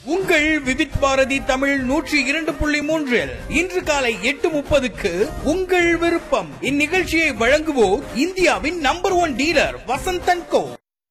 உங்கள் விவித் பாரதி தமிழ் நூற்றி இரண்டு புள்ளி மூன்றில் இன்று காலை எட்டு முப்பதுக்கு உங்கள் விருப்பம் இந்நிகழ்ச்சியை வழங்குவோர் இந்தியாவின் number one dealer Vasanthan co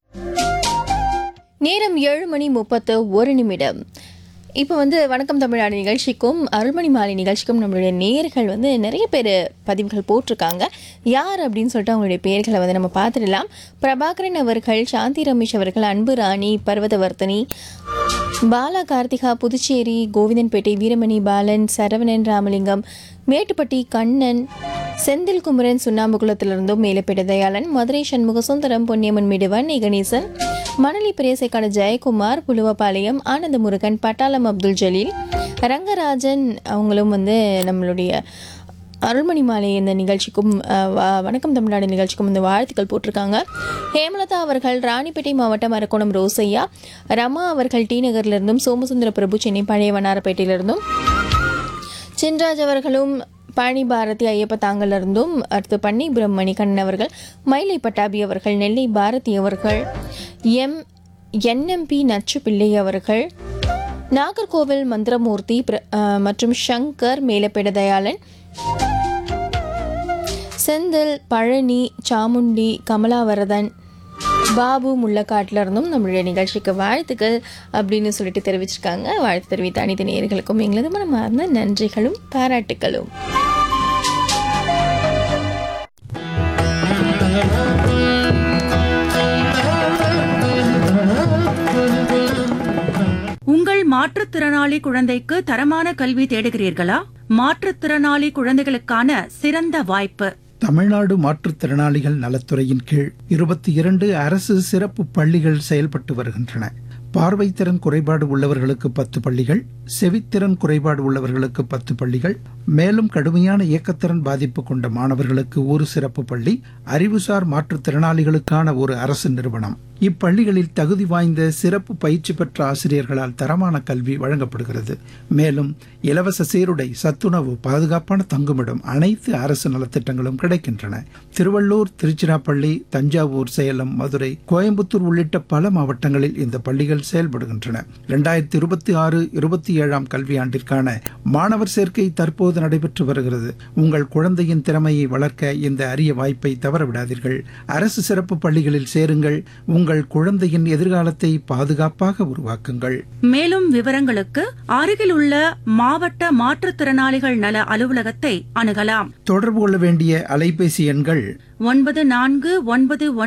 நேரம் ஏழு மணி முப்பத்து ஒரு நிமிடம் இப்போ வந்து வணக்கம் தமிழ்நாடு நிகழ்ச்சிக்கும் அருள்மணி மாலை நிகழ்ச்சிக்கும் நம்மளுடைய நேர்கள் வந்து நிறைய பேர் பதிவுகள் போட்டிருக்காங்க யார் அப்படின்னு சொல்லிட்டு அவங்களுடைய பேர்களை வந்து நம்ம பார்த்துடலாம் பிரபாகரன் அவர்கள் சாந்தி ரமேஷ் அவர்கள் அன்பு ராணி பர்வதவர்த்தனி பாலா கார்த்திகா புதுச்சேரி கோவிந்தன்பேட்டை வீரமணி பாலன் சரவணன் ராமலிங்கம் மேட்டுப்பட்டி கண்ணன் செந்தில் குமரன் சுண்ணாம்புகுளத்திலிருந்தும் மேலப்பேட்ட தயாளன் மதுரை சண்முக சுந்தரம் பொன்னியம்மன் மிடுவன் கணேசன் மணலி பிரேசைக்கான ஜெயக்குமார் புலுவபாளையம் ஆனந்த முருகன் பட்டாளம் அப்துல் ஜலீல் ரங்கராஜன் அவங்களும் வந்து நம்மளுடைய அருள்மணி மாலை இந்த நிகழ்ச்சிக்கும் அஹ், வ- வணக்கம் தமிழ்நாடு நிகழ்ச்சிக்கும் இந்த வாழ்த்துக்கள் போட்டிருக்காங்க ஹேமலதா அவர்கள் ராணிப்பேட்டை மாவட்டம் அரக்கோணம் ரோசையா ரமா அவர்கள் டி நகர்லேருந்தும் சோமசுந்தர பிரபு சென்னை பழைய வண்ணாரப்பேட்டையிலிருந்தும் சின்ராஜ் அவர்களும் பழனி பாரதி ஐயப்ப தாங்கலிருந்தும் அடுத்து பன்னி பிரம்மணி கண்ணன் அவர்கள் மயிலை பட்டாபி அவர்கள் நெல்லை பாரதி அவர்கள் எம் என்எம்பி நச்சு பிள்ளை அவர்கள் நாகர்கோவில் மந்திரமூர்த்தி பிர- அஹ், மற்றும் சங்கர் மேலப்பேட தயாளன் செந்தில் பழனி சாமுண்டி கமலாவரதன் பாபு முள்ளக்காட்டில் இருந்தும் நம்மளுடைய நிகழ்ச்சிக்கு வாழ்த்துக்கள் அப்படின்னு சொல்லிட்டு தெரிவிச்சிருக்காங்க வாழ்த்து தெரிவித்த அனைத்து நேயர்களுக்கும் எங்களது மனமார்ந்த நன்றிகளும் பாராட்டுகளும் உங்கள் மாற்றுத்திறனாளி குழந்தைக்கு தரமான கல்வி தேடுகிறீர்களா மாற்றுத்திறனாளி குழந்தைகளுக்கான சிறந்த வாய்ப்பு தமிழ்நாடு மாற்றுத்திறனாளிகள் நலத்துறையின் கீழ் இருபத்தி இரண்டு அரசு சிறப்பு பள்ளிகள் செயல்பட்டு வருகின்றன பார்வைத்திறன் குறைபாடு உள்ளவர்களுக்கு பத்து பள்ளிகள் செவித்திறன் குறைபாடு உள்ளவர்களுக்கு பத்து பள்ளிகள் மேலும் கடுமையான இயக்கத்திறன் பாதிப்பு கொண்ட மாணவர்களுக்கு ஒரு சிறப்பு பள்ளி அறிவுசார் மாற்றுத்திறனாளிகளுக்கான ஒரு அரசு நிறுவனம் இப்பள்ளிகளில் தகுதி வாய்ந்த சிறப்பு பயிற்சி பெற்ற ஆசிரியர்களால் தரமான கல்வி வழங்கப்படுகிறது மேலும் இலவச சீருடை சத்துணவு பாதுகாப்பான தங்குமிடம் அனைத்து அரசு நலத்திட்டங்களும் கிடைக்கின்றன திருவள்ளூர் திருச்சிராப்பள்ளி தஞ்சாவூர் சேலம் மதுரை கோயம்புத்தூர் உள்ளிட்ட பல மாவட்டங்களில் இந்த பள்ளிகள் செயல்படுகின்றன இரண்டாயிரத்தி இருபத்தி ஆறு இருபத்தி ஏழாம் கல்வியாண்டிற்கான மாணவர் சேர்க்கை தற்போது நடைபெற்று வருகிறது உங்கள் குழந்தையின் திறமையை வளர்க்க இந்த அரிய வாய்ப்பை தவறவிடாதீர்கள் அரசு சிறப்பு பள்ளிகளில் சேருங்கள் உங்கள் குழந்தையின் எதிர்காலத்தை பாதுகாப்பாக உருவாக்குங்கள் மேலும் விவரங்களுக்கு அருகிலுள்ள மாவட்ட மாற்றுத்திறனாளிகள் நல அலுவலகத்தை அணுகலாம் தொடர்பு கொள்ள வேண்டிய அலைபேசி எண்கள் ஒன்பது நான்கு ஒன்பது